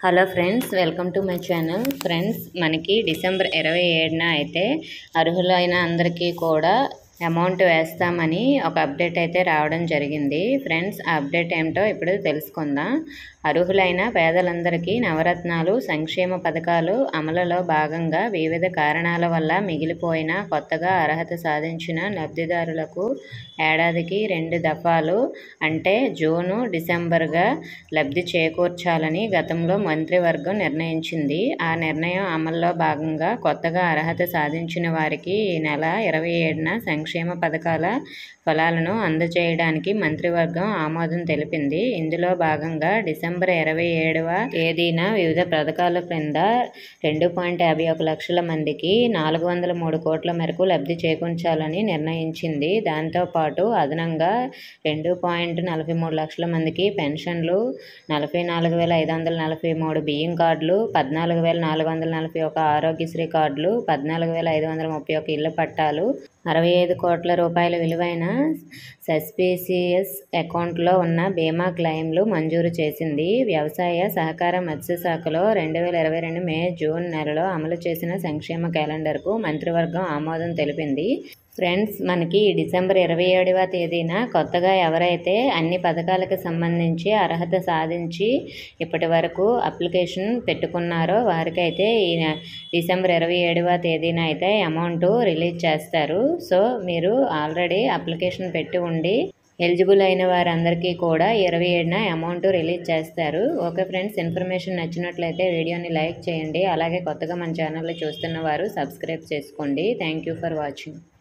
hello friends welcome to my channel friends మనకి December ఇరవై ఏడున అయితే అర్హులైన అందరికీ కూడా అమౌంట్ వేస్తామని ఒక అప్డేట్ అయితే రావడం జరిగింది ఫ్రెండ్స్ ఆ అప్డేట్ ఏమిటో ఇప్పుడు తెలుసుకుందాం అర్హులైన పేదలందరికీ నవరత్నాలు సంక్షేమ పథకాలు అమలులో భాగంగా వివిధ కారణాల వల్ల మిగిలిపోయిన కొత్తగా అర్హత సాధించిన లబ్ధిదారులకు ఏడాదికి రెండు దఫాలు అంటే జూను డిసెంబర్గా లబ్ధి చేకూర్చాలని గతంలో మంత్రివర్గం నిర్ణయించింది ఆ నిర్ణయం అమల్లో భాగంగా కొత్తగా అర్హత సాధించిన వారికి ఈ నెల ఇరవై ఏడున సంక్షేమ పథకాల ఫలాలను అందజేయడానికి మంత్రివర్గం ఆమోదం తెలిపింది ఇందులో భాగంగా డిసెంబర్ ఇరవై ఏడవ తేదీన వివిధ పథకాల క్రింద రెండు పాయింట్ యాభై ఒక లక్షల మందికి నాలుగు వందల మూడు కోట్ల మేరకు లబ్ధి చేకూర్చాలని నిర్ణయించింది దాంతోపాటు అదనంగా రెండు పాయింట్ నలభై మూడు లక్షల మందికి పెన్షన్లు నలభై నాలుగు వేల ఐదు వందల నలభై మూడు బియ్యం కార్డులు పద్నాలుగు వేల నాలుగు వందల నలభై ఒక ఆరోగ్యశ్రీ కార్డులు పద్నాలుగు వేల ఐదు వందల ముప్పై ఒక ఇళ్ల పట్టాలు అరవై ఐదు కోట్ల రూపాయల విలువైన సస్పీసియస్ అకౌంట్లో ఉన్న బీమా క్లెయిమ్లు మంజూరు చేసింది వ్యవసాయ సహకార మత్స్యశాఖలో రెండు వేల ఇరవై రెండు మే జూన్ నెలలో అమలు చేసిన సంక్షేమ క్యాలెండర్కు మంత్రివర్గం ఆమోదం తెలిపింది ఫ్రెండ్స్ మనకి ఈ డిసెంబర్ ఇరవై ఏడవ తేదీన కొత్తగా ఎవరైతే అన్ని పథకాలకు సంబంధించి అర్హత సాధించి ఇప్పటి వరకు అప్లికేషన్ పెట్టుకున్నారో వారికైతే ఈ నె- డిసెంబర్ ఇరవై ఏడవ తేదీన అయితే అమౌంట్ రిలీజ్ చేస్తారు సో మీరు ఆల్రెడీ అప్లికేషన్ పెట్టి ఉండి ఎలిజిబుల్ అయిన వారందరికీ కూడా ఇరవై ఏడున అమౌంట్ రిలీజ్ చేస్తారు ఓకే ఫ్రెండ్స్ ఇన్ఫర్మేషన్ నచ్చినట్లయితే వీడియోని లైక్ చేయండి అలాగే కొత్తగా మన ఛానల్లో చూస్తున్న వారు సబ్స్క్రైబ్ చేసుకోండి థ్యాంక్ యూ ఫర్ వాచింగ్